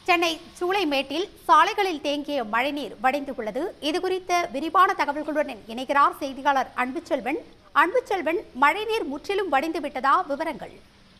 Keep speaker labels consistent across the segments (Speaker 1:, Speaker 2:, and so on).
Speaker 1: சென்னை சூளைமேட்டில் சாலைகளில் தேங்கிய மழைநீர் வடிந்து உள்ளது இது குறித்த விரிவான தகவல்களுடன் இணைகிறார் செய்தியாளர் அன்புச்செல்வன் அன்புச்செல்வன் மழைநீர் முற்றிலும் வடிந்து விட்டதா விவரங்கள்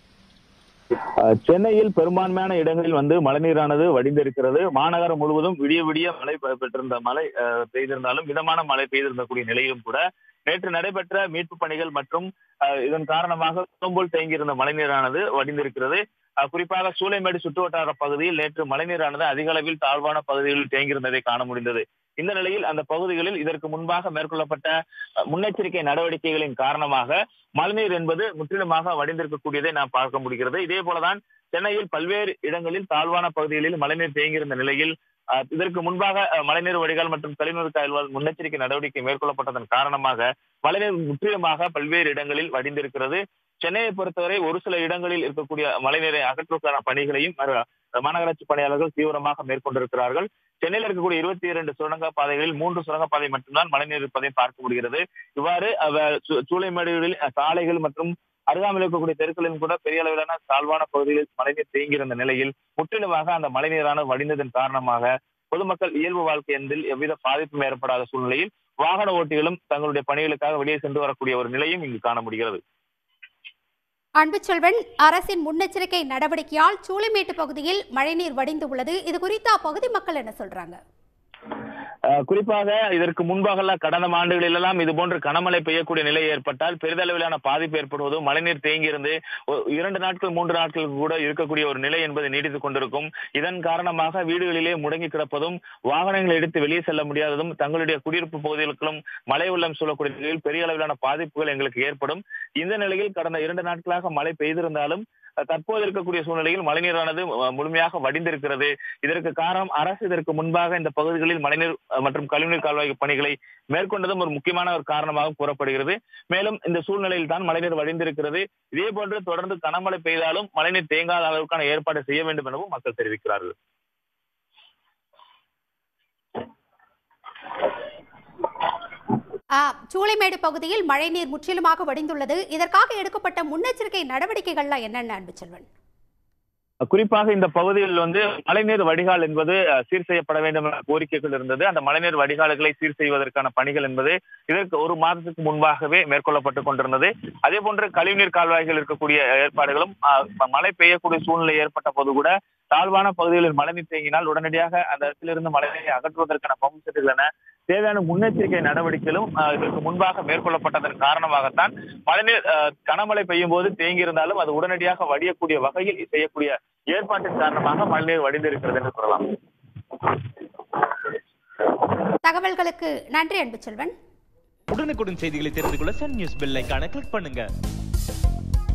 Speaker 2: அஹ் சென்னையில் பெரும்பான்மையான இடங்களில் வந்து மழைநீரானது வடிந்திருக்கிறது மாநகரம் முழுவதும் விடிய விடிய மழை பெ- பெற்றிருந்த மழை அஹ், பெய்திருந்தாலும் மிதமான மழை பெய்திருந்தக்கூடிய நிலையிலும் கூட நேற்று நடைபெற்ற மீட்பு பணிகள் மற்றும் அஹ், இதன் காரணமாக குளம்போல் தேங்கியிருந்த மழைநீரானது வடிந்திருக்கிறது அஹ், குறிப்பாக சூளைமேடு சுற்றுவட்டார பகுதியில் நேற்று மழைநீரானது அதிக அளவில் தாழ்வான பகுதிகளில் தேங்கியிருந்ததை காண முடிந்தது இந்த நிலையில் அந்த பகுதிகளில் இதற்கு முன்பாக மேற்கொள்ளப்பட்ட அஹ், முன்னெச்சரிக்கை நடவடிக்கைகளின் காரணமாக மழைநீர் என்பது முற்றிலுமாக வடிந்திருக்கக்கூடியதை நாம் பார்க்க முடிகிறது இதே போலதான் சென்னையில் பல்வேறு இடங்களில் தாழ்வான பகுதிகளில் மழைநீர் தேங்கியிருந்த நிலையில் அஹ், இதற்கு முன்பாக அஹ், மழைநீர் வடிகால் மற்றும் கழிவுநீர் கால்வாய் முன்னெச்சரிக்கை நடவடிக்கை மேற்கொள்ளப்பட்டதன் காரணமாக மழைநீர் முற்றிலுமாக பல்வேறு இடங்களில் வடிந்திருக்கிறது சென்னையை பொறுத்தவரை ஒரு சில இடங்களில் இருக்கக்கூடிய மழைநீரை அகற்றுவதற்கான பணிகளையும் அஹ், மாநகராட்சி பணியாளர்கள் தீவிரமாக மேற்கொண்டிருக்கிறார்கள் சென்னையில் இருக்கக்கூடிய இருபத்தி இரண்டு சுரங்க பாதைகளில் மூன்று சுரங்கப்பாதை மட்டும்தான் மழைநீர் இருப்பதை பார்க்க முடிகிறது இவ்வாறு அவ- சூ- சூளைமேடுகளில் அஹ், சாலைகள் மற்றும் அருகாமையில் இருக்கக்கூடிய தெருக்களிலும் கூட பெரிய அளவிலான தாழ்வான பகுதிகளில் மழைநீர் தேங்கியிருந்த நிலையில் முற்றிலுமாக அந்த மழைநீரான வடிந்ததன் காரணமாக பொதுமக்கள் இயல்பு வாழ்க்கை என்பதில் எவ்வித பாதிப்பும் ஏற்படாத சூழ்நிலையில் வாகன ஓட்டிகளும் தங்களுடைய பணிகளுக்காக வெளியே சென்று வரக்கூடிய ஒரு நிலையும் இங்கு காண முடிகிறது
Speaker 1: அன்புச்செல்வன் அரசின் முன்னெச்சரிக்கை நடவடிக்கையால் சூளைமேட்டு பகுதியில் மழைநீர் வடிந்து உள்ளது இது குறித்து அப்பகுதி மக்கள் என்ன சொல்றாங்க
Speaker 2: அஹ் குறிப்பாக இதற்கு முன்பாக கடந்த ஆண்டுகளிலெல்லாம் இது போன்று கனமழை பெய்யக்கூடிய நிலை ஏற்பட்டால் பெரிதளவிலான பாதிப்பு ஏற்படுவதும் மழைநீர் தேங்கியிருந்து ஒ- இரண்டு நாட்கள் மூன்று நாட்கள் கூட இருக்கக்கூடிய ஒரு நிலை என்பது நீடித்துக் கொண்டிருக்கும் இதன் காரணமாக வீடுகளிலே முடங்கி கிடப்பதும் வாகனங்களை எடுத்து வெளியே செல்ல முடியாததும் தங்களுடைய குடியிருப்பு பகுதிகளுக்கும் மழை வெள்ளம் சூழக்கூடிய நிலையில் பெரிய அளவிலான பாதிப்புகள் எங்களுக்கு ஏற்படும் இந்த நிலையில் கடந்த இரண்டு நாட்களாக மழை பெய்திருந்தாலும் அஹ், தற்போது இருக்கக்கூடிய சூழ்நிலையில் மழைநீரானது அஹ், முழுமையாக வடிந்திருக்கிறது இதற்கு காரணம் அரசு இதற்கு முன்பாக இந்த பகுதிகளில் மழைநீர் அஹ், மற்றும் கழிவுநீர் கால்வாய் பணிகளை மேற்கொண்டதும் ஒரு முக்கியமான ஒரு காரணமாக கூறப்படுகிறது மேலும் இந்த சூழ்நிலையில் தான் மழைநீர் வடிந்திருக்கிறது இதே போன்று தொடர்ந்து கனமழை பெய்தாலும் மழைநீர் தேங்காத அளவுக்கான ஏற்பாடு செய்ய வேண்டும் எனவும் மக்கள் தெரிவிக்கிறார்கள்
Speaker 1: ஆ, சூளைமேடு பகுதியில் மழைநீர் முற்றிலுமாக வடிந்துள்ளது இதற்காக எடுக்கப்பட்ட முன்னெச்சரிக்கை நடவடிக்கைகள்லாம் என்னென்ன அன்புச்செல்வன்
Speaker 2: குறிப்பாக இந்த பகுதியில் வந்து மழைநீர் வடிகால் என்பது அஹ், சீர் செய்யப்பட வேண்டும் என்ற கோரிக்கைகள் இருந்தது அந்த மழைநீர் வடிகால்களை சீர் செய்வதற்கான பணிகள் என்பது இதற்கு ஒரு மாதத்துக்கு முன்பாகவே மேற்கொள்ளப்பட்டு கொண்டிருந்தது அதே போன்று கழிவுநீர் கால்வாய்கள் இருக்கக்கூடிய ஏற்பாடுகளும் அஹ், மழை பெய்யக்கூடிய சூழ்நிலை ஏற்பட்ட போது கூட தாழ்வான பகுதிகளில் மழைநீர் தேங்கினால் உடனடியாக அந்த இடத்திலிருந்து மழைநீரை அகற்றுவதற்கான பம்பு செட்டுகள் என தேவையான முன்னெச்சரிக்கை நடவடிக்கைகளும் அஹ், இதற்கு முன்பாக மேற்கொள்ளப்பட்டதன் காரணமாகத்தான் மழைநீர் அஹ், கனமழை பெய்யும் போது தேங்கியிருந்தாலும் அது உடனடியாக வடியக்கூடிய வகையில் செய்யக்கூடிய ஏற்பாட்டின் காரணமாக மழைநீர் வடிந்திருக்கிறது என்று சொல்லலாம்
Speaker 1: தகவல்களுக்கு நன்றி அன்புச்செல்வன்
Speaker 3: உடனுக்குடன் செய்திகளை தெரிந்து கொள்ள சன் நியூஸ் பெல் ஐகானை கிளிக் பண்ணுங்க